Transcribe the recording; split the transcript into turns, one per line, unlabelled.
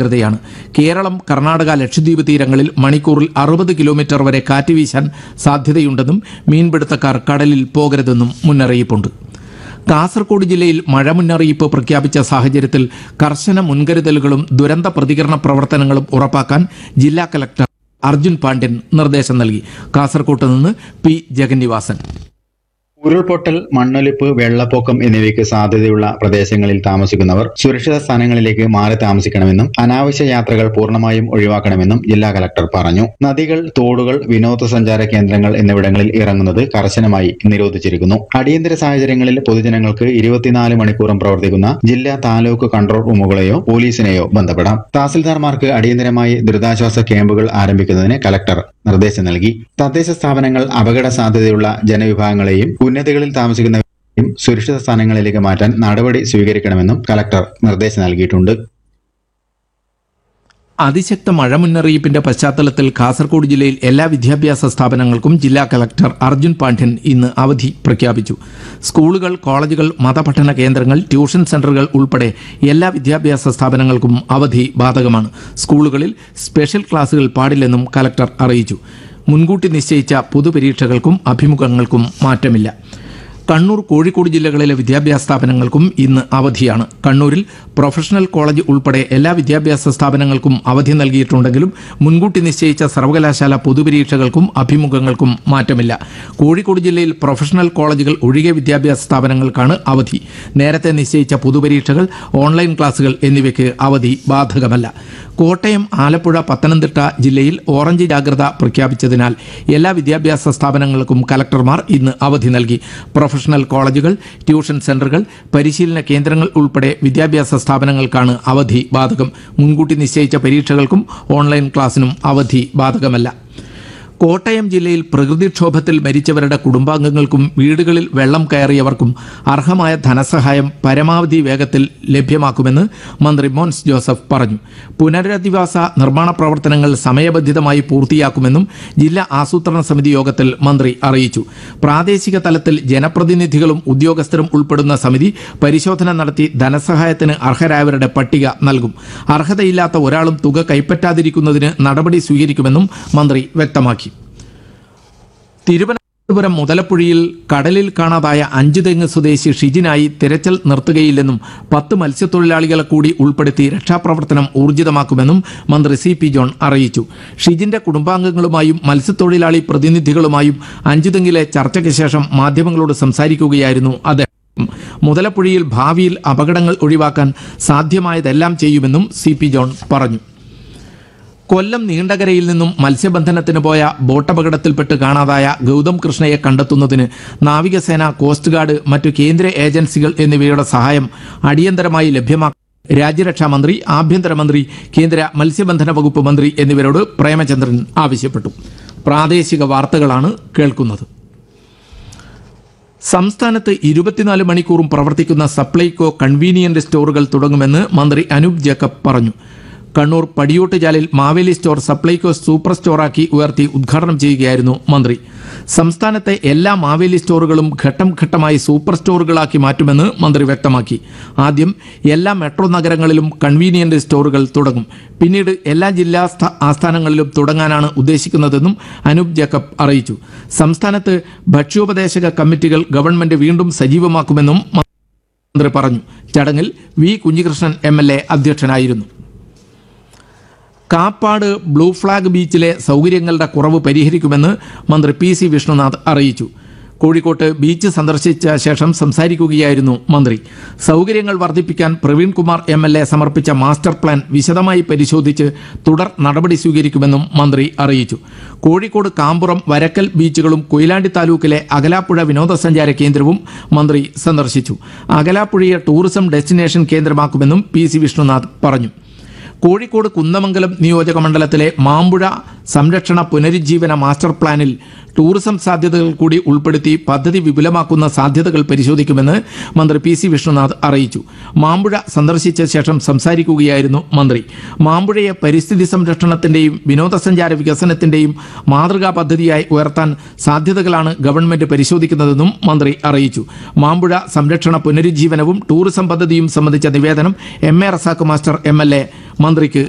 ജാഗ്രതയാണ് കേരളം കർണാടക ലക്ഷദ്വീപ് തീരങ്ങളിൽ മണിക്കൂറിൽ അറുപത് കിലോമീറ്റർ വരെ കാറ്റ് വീശാൻ സാധ്യതയുണ്ടെന്നും മീൻപിടുത്തക്കാർ കടലിൽ പോകരുതെന്നും മുന്നറിയിപ്പുണ്ട് കാസർഗോഡ് ജില്ലയിൽ മഴ മുന്നറിയിപ്പ് പ്രഖ്യാപിച്ച സാഹചര്യത്തിൽ കർശന മുൻകരുതലുകളും ദുരന്ത പ്രതികരണ പ്രവർത്തനങ്ങളും ഉറപ്പാക്കാൻ ജില്ലാ കലക്ടർ അർജുൻ പാണ്ഡ്യൻ നിർദ്ദേശം നൽകി കാസർകോട്ട് നിന്ന് പി ജഗന്നിവാസൻ
ഉരുൾപൊട്ടൽ മണ്ണൊലിപ്പ് വെള്ളപ്പൊക്കം എന്നിവയ്ക്ക് സാധ്യതയുള്ള പ്രദേശങ്ങളിൽ താമസിക്കുന്നവർ സുരക്ഷിത സ്ഥാനങ്ങളിലേക്ക് മാറി താമസിക്കണമെന്നും അനാവശ്യ യാത്രകൾ പൂർണ്ണമായും ഒഴിവാക്കണമെന്നും ജില്ലാ കലക്ടർ പറഞ്ഞു നദികൾ തോടുകൾ വിനോദസഞ്ചാര കേന്ദ്രങ്ങൾ എന്നിവിടങ്ങളിൽ ഇറങ്ങുന്നത് കർശനമായി നിരോധിച്ചിരിക്കുന്നു അടിയന്തര സാഹചര്യങ്ങളിൽ പൊതുജനങ്ങൾക്ക് ഇരുപത്തിനാല് മണിക്കൂറും പ്രവർത്തിക്കുന്ന ജില്ലാ താലൂക്ക് കൺട്രോൾ റൂമുകളെയോ പോലീസിനെയോ ബന്ധപ്പെടാം തഹസിൽദാർമാർക്ക് അടിയന്തരമായി ദുരിതാശ്വാസ ക്യാമ്പുകൾ ആരംഭിക്കുന്നതിന് കലക്ടർ നിർദ്ദേശം നൽകി തദ്ദേശ സ്ഥാപനങ്ങൾ അപകട സാധ്യതയുള്ള ജനവിഭാഗങ്ങളെയും ഉന്നതികളിൽ താമസിക്കുന്നവരെയും സുരക്ഷിത സ്ഥാനങ്ങളിലേക്ക് മാറ്റാൻ നടപടി സ്വീകരിക്കണമെന്നും കലക്ടർ നിർദ്ദേശം നൽകിയിട്ടുണ്ട്
അതിശക്ത മഴ മുന്നറിയിപ്പിന്റെ പശ്ചാത്തലത്തിൽ കാസർഗോഡ് ജില്ലയിൽ എല്ലാ വിദ്യാഭ്യാസ സ്ഥാപനങ്ങൾക്കും ജില്ലാ കലക്ടർ അർജുൻ പാണ്ഡ്യൻ ഇന്ന് അവധി പ്രഖ്യാപിച്ചു സ്കൂളുകൾ കോളേജുകൾ മതപഠന കേന്ദ്രങ്ങൾ ട്യൂഷൻ സെന്ററുകൾ ഉൾപ്പെടെ എല്ലാ വിദ്യാഭ്യാസ സ്ഥാപനങ്ങൾക്കും അവധി ബാധകമാണ് സ്കൂളുകളിൽ സ്പെഷ്യൽ ക്ലാസുകൾ പാടില്ലെന്നും കലക്ടർ അറിയിച്ചു മുൻകൂട്ടി നിശ്ചയിച്ച പൊതുപരീക്ഷകൾക്കും അഭിമുഖങ്ങൾക്കും മാറ്റമില്ല കണ്ണൂർ കോഴിക്കോട് ജില്ലകളിലെ വിദ്യാഭ്യാസ സ്ഥാപനങ്ങൾക്കും ഇന്ന് അവധിയാണ് കണ്ണൂരിൽ പ്രൊഫഷണൽ കോളേജ് ഉൾപ്പെടെ എല്ലാ വിദ്യാഭ്യാസ സ്ഥാപനങ്ങൾക്കും അവധി നൽകിയിട്ടുണ്ടെങ്കിലും മുൻകൂട്ടി നിശ്ചയിച്ച സർവകലാശാല പൊതുപരീക്ഷകൾക്കും അഭിമുഖങ്ങൾക്കും മാറ്റമില്ല കോഴിക്കോട് ജില്ലയിൽ പ്രൊഫഷണൽ കോളേജുകൾ ഒഴികെ വിദ്യാഭ്യാസ സ്ഥാപനങ്ങൾക്കാണ് അവധി നേരത്തെ നിശ്ചയിച്ച പൊതുപരീക്ഷകൾ ഓൺലൈൻ ക്ലാസുകൾ എന്നിവയ്ക്ക് അവധി ബാധകമല്ല കോട്ടയം ആലപ്പുഴ പത്തനംതിട്ട ജില്ലയിൽ ഓറഞ്ച് ജാഗ്രത പ്രഖ്യാപിച്ചതിനാൽ എല്ലാ വിദ്യാഭ്യാസ സ്ഥാപനങ്ങൾക്കും കലക്ടർമാർ ഇന്ന് അവധി നൽകി പ്രൊഫഷണൽ കോളേജുകൾ ട്യൂഷൻ സെന്ററുകൾ പരിശീലന കേന്ദ്രങ്ങൾ ഉൾപ്പെടെ വിദ്യാഭ്യാസ സ്ഥാപനങ്ങൾക്കാണ് അവധി ബാധകം മുൻകൂട്ടി നിശ്ചയിച്ച പരീക്ഷകൾക്കും ഓൺലൈൻ ക്ലാസിനും അവധി ബാധകമല്ല കോട്ടയം ജില്ലയിൽ പ്രകൃതിക്ഷോഭത്തിൽ മരിച്ചവരുടെ കുടുംബാംഗങ്ങൾക്കും വീടുകളിൽ വെള്ളം കയറിയവർക്കും അർഹമായ ധനസഹായം പരമാവധി വേഗത്തിൽ ലഭ്യമാക്കുമെന്ന് മന്ത്രി മോൻസ് ജോസഫ് പറഞ്ഞു പുനരധിവാസ നിർമ്മാണ പ്രവർത്തനങ്ങൾ സമയബന്ധിതമായി പൂർത്തിയാക്കുമെന്നും ജില്ലാ ആസൂത്രണ സമിതി യോഗത്തിൽ മന്ത്രി അറിയിച്ചു പ്രാദേശിക തലത്തിൽ ജനപ്രതിനിധികളും ഉദ്യോഗസ്ഥരും ഉൾപ്പെടുന്ന സമിതി പരിശോധന നടത്തി ധനസഹായത്തിന് അർഹരായവരുടെ പട്ടിക നൽകും അർഹതയില്ലാത്ത ഒരാളും തുക കൈപ്പറ്റാതിരിക്കുന്നതിന് നടപടി സ്വീകരിക്കുമെന്നും മന്ത്രി വ്യക്തമാക്കി തിരുവനന്തപുരം മുതലപ്പുഴയിൽ കടലിൽ കാണാതായ അഞ്ചു തെങ്ങ് സ്വദേശി ഷിജിനായി തിരച്ചിൽ നിർത്തുകയില്ലെന്നും പത്ത് മത്സ്യത്തൊഴിലാളികളെ കൂടി ഉൾപ്പെടുത്തി രക്ഷാപ്രവർത്തനം ഊർജിതമാക്കുമെന്നും മന്ത്രി സി പി ജോൺ അറിയിച്ചു ഷിജിന്റെ കുടുംബാംഗങ്ങളുമായും മത്സ്യത്തൊഴിലാളി പ്രതിനിധികളുമായും അഞ്ചുതെങ്ങിലെ ചർച്ചയ്ക്ക് ശേഷം മാധ്യമങ്ങളോട് സംസാരിക്കുകയായിരുന്നു അദ്ദേഹം മുതലപ്പുഴയിൽ ഭാവിയിൽ അപകടങ്ങൾ ഒഴിവാക്കാൻ സാധ്യമായതെല്ലാം ചെയ്യുമെന്നും സി പി ജോൺ പറഞ്ഞു കൊല്ലം നീണ്ടകരയിൽ നിന്നും മത്സ്യബന്ധനത്തിന് പോയ ബോട്ടപകടത്തിൽപ്പെട്ട് കാണാതായ ഗൗതം കൃഷ്ണയെ കണ്ടെത്തുന്നതിന് നാവികസേന കോസ്റ്റ് ഗാർഡ് മറ്റു കേന്ദ്ര ഏജൻസികൾ എന്നിവയുടെ സഹായം അടിയന്തരമായി ലഭ്യമാക്കാൻ രാജ്യരക്ഷാമന്ത്രി ആഭ്യന്തരമന്ത്രി കേന്ദ്ര മത്സ്യബന്ധന വകുപ്പ് മന്ത്രി എന്നിവരോട് പ്രേമചന്ദ്രൻ ആവശ്യപ്പെട്ടു പ്രാദേശിക വാർത്തകളാണ് കേൾക്കുന്നത് സംസ്ഥാനത്ത് ഇരുപത്തിനാല് മണിക്കൂറും പ്രവർത്തിക്കുന്ന സപ്ലൈകോ കൺവീനിയന്റ് സ്റ്റോറുകൾ തുടങ്ങുമെന്ന് മന്ത്രി അനൂപ് ജേക്കബ് പറഞ്ഞു കണ്ണൂർ പടിയോട്ടുചാലിൽ മാവേലി സ്റ്റോർ സപ്ലൈകോ സൂപ്പർ സ്റ്റോറാക്കി ഉയർത്തി ഉദ്ഘാടനം ചെയ്യുകയായിരുന്നു മന്ത്രി സംസ്ഥാനത്തെ എല്ലാ മാവേലി സ്റ്റോറുകളും ഘട്ടം ഘട്ടമായി സൂപ്പർ സ്റ്റോറുകളാക്കി മാറ്റുമെന്ന് മന്ത്രി വ്യക്തമാക്കി ആദ്യം എല്ലാ മെട്രോ നഗരങ്ങളിലും കൺവീനിയന്റ് സ്റ്റോറുകൾ തുടങ്ങും പിന്നീട് എല്ലാ ജില്ലാ സ്ഥാ- ആസ്ഥാനങ്ങളിലും തുടങ്ങാനാണ് ഉദ്ദേശിക്കുന്നതെന്നും അനൂപ് ജേക്കബ് അറിയിച്ചു സംസ്ഥാനത്ത് ഭക്ഷ്യോപദേശക കമ്മിറ്റികൾ ഗവൺമെന്റ് വീണ്ടും സജീവമാക്കുമെന്നും മന്ത്രി പറഞ്ഞു ചടങ്ങിൽ V Kunhikrishnan M L A അധ്യക്ഷനായിരുന്നു കാപ്പാട് ബ്ലൂ ഫ്ലാഗ് ബീച്ചിലെ സൗകര്യങ്ങളുടെ കുറവ് പരിഹരിക്കുമെന്ന് മന്ത്രി പി സി വിഷ്ണുനാഥ് അറിയിച്ചു കോഴിക്കോട്ട് ബീച്ച് സന്ദർശിച്ച ശേഷം സംസാരിക്കുകയായിരുന്നു മന്ത്രി സൗകര്യങ്ങൾ വർദ്ധിപ്പിക്കാൻ Praveen Kumar M L A സമർപ്പിച്ച മാസ്റ്റർ പ്ലാൻ വിശദമായി പരിശോധിച്ച് തുടർ നടപടി സ്വീകരിക്കുമെന്നും മന്ത്രി അറിയിച്ചു കോഴിക്കോട് കാമ്പുറം വരക്കൽ ബീച്ചുകളും കൊയിലാണ്ടി താലൂക്കിലെ അകലാപ്പുഴ വിനോദസഞ്ചാര കേന്ദ്രവും മന്ത്രി സന്ദർശിച്ചു അകലാപ്പുഴയെ ടൂറിസം ഡെസ്റ്റിനേഷൻ കേന്ദ്രമാക്കുമെന്നും പി സി വിഷ്ണുനാഥ് പറഞ്ഞു കോഴിക്കോട് കുന്നമംഗലം നിയോജക മണ്ഡലത്തിലെ മാമ്പുഴ സംരക്ഷണ പുനരുജ്ജീവന മാസ്റ്റർ പ്ലാനിൽ ടൂറിസം സാധ്യതകൾ കൂടി ഉൾപ്പെടുത്തി പദ്ധതി വിപുലമാക്കുന്ന സാധ്യതകൾ പരിശോധിക്കുമെന്ന് മന്ത്രി പി സി വിഷ്ണുനാഥ് അറിയിച്ചു മാമ്പുഴ സന്ദർശിച്ച ശേഷം സംസാരിക്കുകയായിരുന്നു മന്ത്രി മാമ്പുഴയെ പരിസ്ഥിതി സംരക്ഷണത്തിന്റെയും വിനോദസഞ്ചാര വികസനത്തിന്റെയും മാതൃകാ പദ്ധതിയായി ഉയർത്താൻ സാധ്യതകളാണ് ഗവൺമെന്റ് പരിശോധിക്കുന്നതെന്നും മന്ത്രി അറിയിച്ചു മാമ്പുഴ സംരക്ഷണ പുനരുജ്ജീവനവും ടൂറിസം പദ്ധതിയും സംബന്ധിച്ച നിവേദനം M A Razak master M L A മന്ത്രിക്ക്